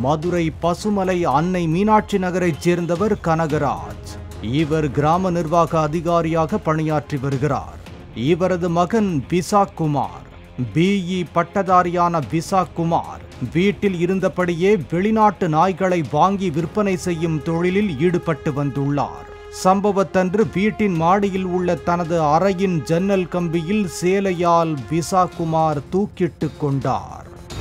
மதுரை பசுமலை அன்னை மீனாட்சி நகரைச் சேர்ந்தவர் கனகராஜ் இவர் கிராம நிர்வாக அதிகாரியாக பணியாற்றி வருகிறார் இவரது மகன் விசாக் குமார் பிஇ பட்டதாரியான விசாக் குமார் வீட்டில் இருந்தபடியே வெளிநாட்டு நாய்களை வாங்கி விற்பனை செய்யும் தொழிலில் ஈடுபட்டு வந்துள்ளார் சம்பவத்தன்று வீட்டின் மாடியில் உள்ள தனது அறையின் ஜன்னல் கம்பியில் சேலையால் விசாக் குமார் தூக்கிட்டு கொண்டார்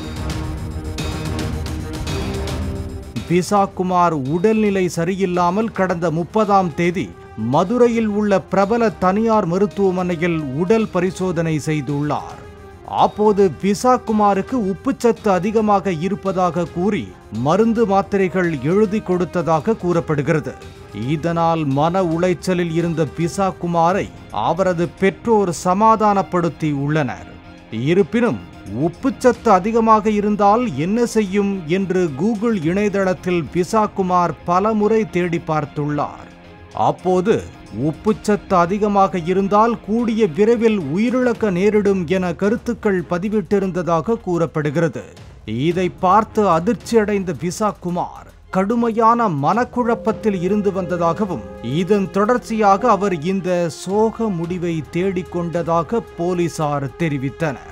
விசாக் குமார் உடல்நிலை சரியில்லாமல் கடந்த முப்பதாம் தேதி மதுரையில் உள்ள பிரபல தனியார் மருத்துவமனையில் உடல் பரிசோதனை செய்துள்ளார் அப்போது விசாக் குமாருக்கு உப்புச்சத்து அதிகமாக இருப்பதாக கூறி மருந்து மாத்திரைகள் எழுதி கொடுத்ததாக கூறப்படுகிறது இதனால் மன உளைச்சலில் இருந்த விசாக் குமாரை அவரது பெற்றோர் சமாதானப்படுத்தி உள்ளனர் இருப்பினும் உப்புச்சத்து அதிகமாக இருந்தால் என்ன செய்யும் என்று கூகுள் இணையதளத்தில் விசாக் குமார் பலமுறை தேடி பார்த்துள்ளார் அப்போது உப்புச்சத்து அதிகமாக இருந்தால் கூடிய விரைவில் உயிரிழக்க நேரிடும் என கருத்துக்கள் பதிவிட்டிருந்ததாக கூறப்படுகிறது இதை பார்த்து அதிர்ச்சியடைந்த விசாக் குமார் கடுமையான மனக்குழப்பத்தில் இருந்து வந்ததாகவும் இதன் தொடர்ச்சியாக அவர் இந்த சோக முடிவை தேடிக்கொண்டதாக போலீசார் தெரிவித்தனர்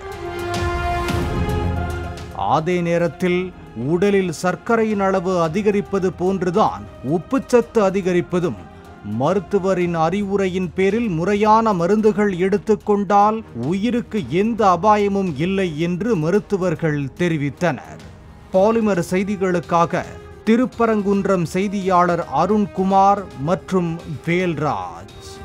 அதே நேரத்தில் உடலில் சர்க்கரையின் அளவு அதிகரிப்பது போன்றுதான் உப்புச்சத்து அதிகரிப்பதும் மருத்துவரின் அறிவுரையின் பேரில் முறையான மருந்துகள் எடுத்துக்கொண்டால் உயிருக்கு எந்த அபாயமும் இல்லை என்று மருத்துவர்கள் தெரிவித்தனர் பாலிமர் செய்திகளுக்காக திருப்பரங்குன்றம் செய்தியாளர் அருண்குமார் மற்றும் வேல்ராஜ்